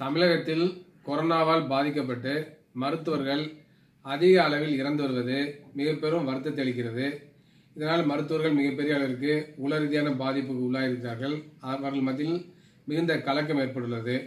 தமிழகத்தில் கொரோனாவால் பாதிக்கப்பட்டு மருத்துவர்கள் அதிக அளவில் இறந்து வருவது மிக பெரும் வருத்தத்தை அளிக்கிறது இதனால் மருத்துவர்கள் மிகப்பெரிய அளவிற்கு உள ரீதியான பாதிப்புக்கு உள்ளாயிருக்கிறார்கள் அவர்கள் மத்தியில் மிகுந்த கலக்கம் ஏற்பட்டுள்ளது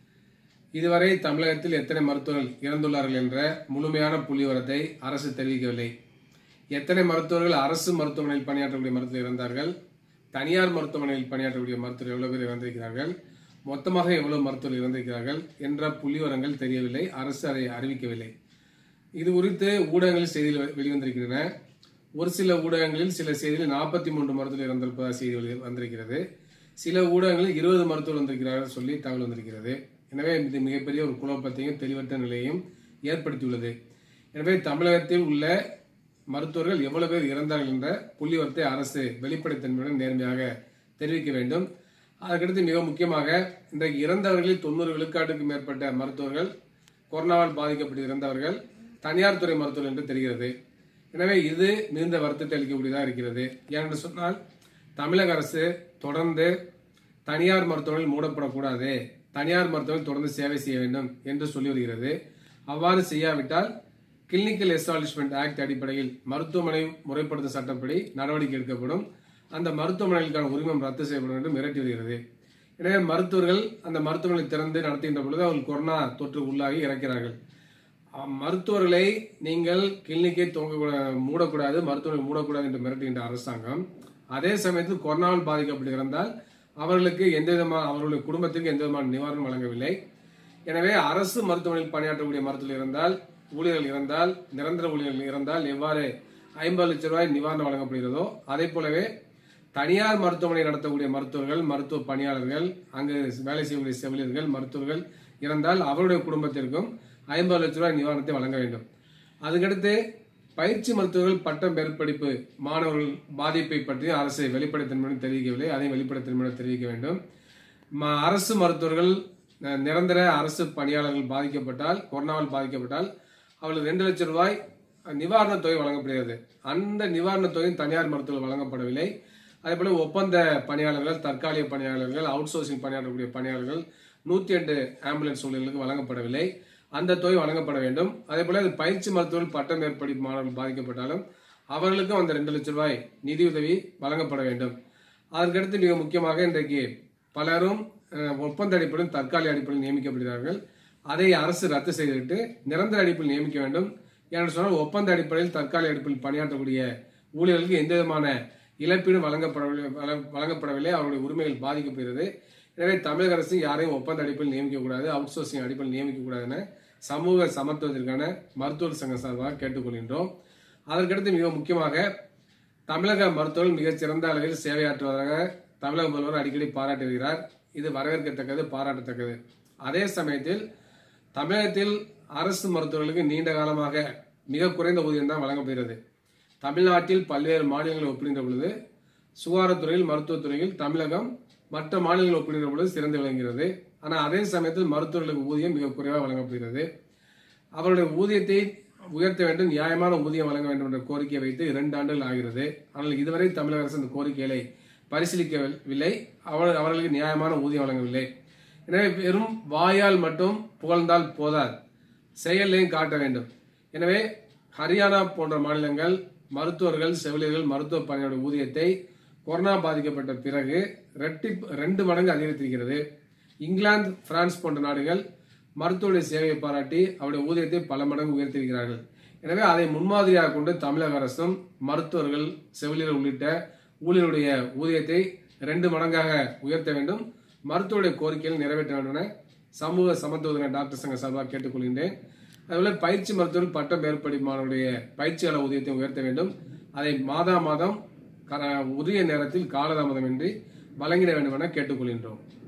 இதுவரை தமிழகத்தில் எத்தனை மருத்துவர்கள் இறந்துள்ளார்கள் என்ற முழுமையான புள்ளிவரத்தை அரசு தெரிவிக்கவில்லை எத்தனை மருத்துவர்கள் அரசு மருத்துவமனையில் பணியாற்றக்கூடிய மருத்துவர் இறந்தார்கள் தனியார் மருத்துவமனையில் பணியாற்றக்கூடிய மருத்துவர் எவ்வளவு பேர் இறந்திருக்கிறார்கள் மொத்தமாக எவ்வளவு மருத்துவர்கள் இறந்திருக்கிறார்கள் என்ற புள்ளிவரங்கள் தெரியவில்லை அரசு அதை அறிவிக்கவில்லை இது குறித்து ஊடகங்களில் செய்திகள் வெளிவந்திருக்கின்றன ஒரு சில ஊடகங்களில் சில செய்திகளில் நாற்பத்தி மூன்று மருத்துவர்கள் இறந்திருப்பதாக செய்தி வெளி- வந்திருக்கிறது சில ஊடகங்களில் இருபது மருத்துவர்கள் வந்திருக்கிறார்கள் சொல்லி தகவல் வந்திருக்கிறது எனவே இது மிகப்பெரிய ஒரு குழப்பத்தையும் தெளிவற்ற நிலையையும் ஏற்படுத்தியுள்ளது எனவே தமிழகத்தில் உள்ள மருத்துவர்கள் எவ்வளவு பேர் இறந்தார்கள் என்ற புள்ளிவரத்தை அரசு வெளிப்படைத்தன்மையுடன் நேர்மையாக தெரிவிக்க வேண்டும் அதற்கடுத்து மிக முக்கியமாக இன்றைக்கு இறந்தவர்களில் தொண்ணூறு விழுக்காட்டுக்கு மேற்பட்ட மருத்துவர்கள் கொரோனாவால் பாதிக்கப்பட்டு இறந்தவர்கள் தனியார் துறை மருத்துவர்கள் என்று தெரிகிறது எனவே இது மிகுந்த வருத்தத்தை அளிக்கக்கூடியதாக இருக்கிறது ஏனென்று சொன்னால் தமிழக அரசு தொடர்ந்து தனியார் மருத்துவர்கள் மூடப்படக்கூடாது தனியார் மருத்துவர்கள் தொடர்ந்து சேவை செய்ய வேண்டும் என்று சொல்லி வருகிறது அவ்வாறு செய்யாவிட்டால் கிளினிக்கல் எஸ்டாலிஷ்மெண்ட் ஆக்ட் அடிப்படையில் மருத்துவமனை முறைப்படுத்தும் சட்டப்படி நடவடிக்கை எடுக்கப்படும் அந்த மருத்துவமனைகளுக்கான உரிமம் ரத்து செய்யப்படும் என்று மிரட்டி வருகிறது எனவே மருத்துவர்கள் அந்த மருத்துவமனை திறந்து நடத்துகின்ற பொழுது அவர்கள் கொரோனா தொற்று உள்ளாகி இறக்கிறார்கள் அஹ் மருத்துவர்களை நீங்கள் கிளினிக்கை துவங்க மூடக்கூடாது மருத்துவமனை மூடக்கூடாது என்று மிரட்டுகின்ற அரசாங்கம் அதே சமயத்தில் கொரோனாவால் பாதிக்கப்பட்டு இறந்தால் அவர்களுக்கு எந்த விதமான அவர்களுடைய குடும்பத்திற்கு எந்த விதமான நிவாரணம் வழங்கவில்லை எனவே அரசு மருத்துவமனையில் பணியாற்றக்கூடிய மருத்துவர்கள் இறந்தால் ஊழியர்கள் இறந்தால் நிரந்தர ஊழியர்கள் இறந்தால் எவ்வாறு ஐம்பது லட்சம் ரூபாய் நிவாரணம் வழங்கப்படுகிறதோ அதே போலவே தனியார் மருத்துவமனை நடத்தக்கூடிய மருத்துவர்கள் மருத்துவ பணியாளர்கள் அங்கு வேலை செய்யக்கூடிய செவிலியர்கள் மருத்துவர்கள் இறந்தால் அவருடைய குடும்பத்திற்கும் ஐம்பது லட்சம் ரூபாய் நிவாரணத்தை வழங்க வேண்டும் அதுக்கடுத்து பயிற்சி மருத்துவர்கள் பட்டம் மேற்படிப்பு மாணவர்கள் பாதிப்பை பற்றி அரசு வெளிப்படைத்தன்மையுடன் தெரிவிக்கவில்லை அதையும் வெளிப்படைத்தன்மையுடன் தெரிவிக்க வேண்டும் ம- அரசு மருத்துவர்கள் ந- நிரந்தர அரசு பணியாளர்கள் பாதிக்கப்பட்டால் கொரோனாவால் பாதிக்கப்பட்டால் அவர்களுக்கு ரெண்டு லட்சம் ரூபாய் நிவாரணத் தொகை வழங்கப்படுகிறது அந்த நிவாரணத் தொகையும் தனியார் மருத்துவர்கள் வழங்கப்படவில்லை அதேபோல ஒப்பந்த பணியாளர்கள் தற்காலிக பணியாளர்கள் அவுட் சோர்சிங் பணியாற்றக்கூடிய பணியாளர்கள் நூத்தி எட்டு ஆம்புலன்ஸ் ஊழியர்களுக்கு வழங்கப்படவில்லை அந்த தொகை வழங்கப்பட வேண்டும் அதே போல இது பயிற்சி மருத்துவர்கள் பட்ட மேற்படிப்பு மாணவர்கள் பாதிக்கப்பட்டாலும் அவர்களுக்கும் அந்த ரெண்டு லட்சம் ரூபாய் நிதியுதவி வழங்கப்பட வேண்டும் அதற்கடுத்து மிக முக்கியமாக இன்றைக்கு பலரும் அஹ், ஒப்பந்த அடிப்படையில் தற்காலிக அடிப்படையில் நியமிக்கப்படுகிறார்கள் அதை அரசு ரத்து செய்துவிட்டு நிரந்தர அடிப்படையில் நியமிக்க வேண்டும் ஏன்னு சொன்னால் ஒப்பந்த அடிப்படையில் தற்காலிக அடிப்படையில் பணியாற்றக்கூடிய ஊழியர்களுக்கு எந்த விதமான இழப்பீடும் வழங்கப்படவில்லை வழ- வழங்கப்படவில்லை அவருடைய உரிமைகள் பாதிக்கப்படுகிறது எனவே தமிழக அரசு யாரையும் ஒப்பந்த அடிப்படையில் நியமிக்கக்கூடாது அவுட் சோர்சிங் அடிப்படையில் நியமிக்கக்கூடாது என சமூக சமத்துவத்திற்கான மருத்துவர் சங்கம் சார்பாக கேட்டுக்கொள்கின்றோம் அதற்கடுத்து மிக முக்கியமாக தமிழக மருத்துவர்கள் மிகச் சிறந்த அளவில் சேவையாற்றுவதாக தமிழக முதல்வர் அடிக்கடி பாராட்டி வருகிறார் இது வரவேற்கத்தக்கது பாராட்டத்தக்கது அதே சமயத்தில் தமிழகத்தில் அரசு மருத்துவர்களுக்கு நீண்ட காலமாக மிக குறைந்த ஊதியம் தான் வழங்கப்படுகிறது தமிழ்நாட்டில் பல்வேறு மாநிலங்களை ஒப்பிடுகின்ற பொழுது சுகாதாரத்துறையில் மருத்துவத்துறையில் தமிழகம் மற்ற மாநிலங்களை ஒப்பிடுகின்ற பொழுது சிறந்து விளங்குகிறது ஆனால் அதே சமயத்தில் மருத்துவர்களுக்கு ஊதியம் மிக குறைவாக வழங்கப்படுகிறது அவருடைய ஊதியத்தை உயர்த்த வேண்டும் நியாயமான ஊதியம் வழங்க வேண்டும் என்ற கோரிக்கையை வைத்து இரண்டு ஆண்டுகள் ஆகிறது ஆனால் இதுவரை தமிழக அரசு அந்த கோரிக்கைகளை பரிசீலிக்கவில்லை அவர் அவர்களுக்கு நியாயமான ஊதியம் வழங்கவில்லை எனவே வெறும் வாயால் மட்டும் புகழ்ந்தால் போதாது செயலையும் காட்ட வேண்டும் எனவே ஹரியானா போன்ற மாநிலங்கள் மருத்துவர்கள் செவிலியர்கள் மருத்துவ பணியோட ஊதியத்தை கொரோனா பாதிக்கப்பட்ட பிறகு ரெட்டி ரெண்டு மடங்கு அதிகரித்திருக்கிறது இங்கிலாந்து பிரான்ஸ் போன்ற நாடுகள் மருத்துவருடைய சேவையை பாராட்டி அவருடைய ஊதியத்தை பல மடங்கு உயர்த்தியிருக்கிறார்கள் எனவே அதை முன்மாதிரியாக கொண்டு தமிழக அரசும் மருத்துவர்கள் செவிலியர் உள்ளிட்ட ஊழியருடைய ஊதியத்தை ரெண்டு மடங்காக உயர்த்த வேண்டும் மருத்துவருடைய கோரிக்கைகள் நிறைவேற்ற வேண்டும் என சமூக சமத்துவ டாக்டர் சங்க சார்பாக கேட்டுக்கொள்கின்றேன் அதுபோல பயிற்சி மருத்துவர்கள் பட்டம் மேற்படிப்பாளருடைய பயிற்சியாளர் ஊதியத்தை உயர்த்த வேண்டும் அதை மாதா மாதம் கர- உரிய நேரத்தில் காலதாமதமின்றி வழங்கிட வேண்டும் என கேட்டுக்கொள்கின்றோம்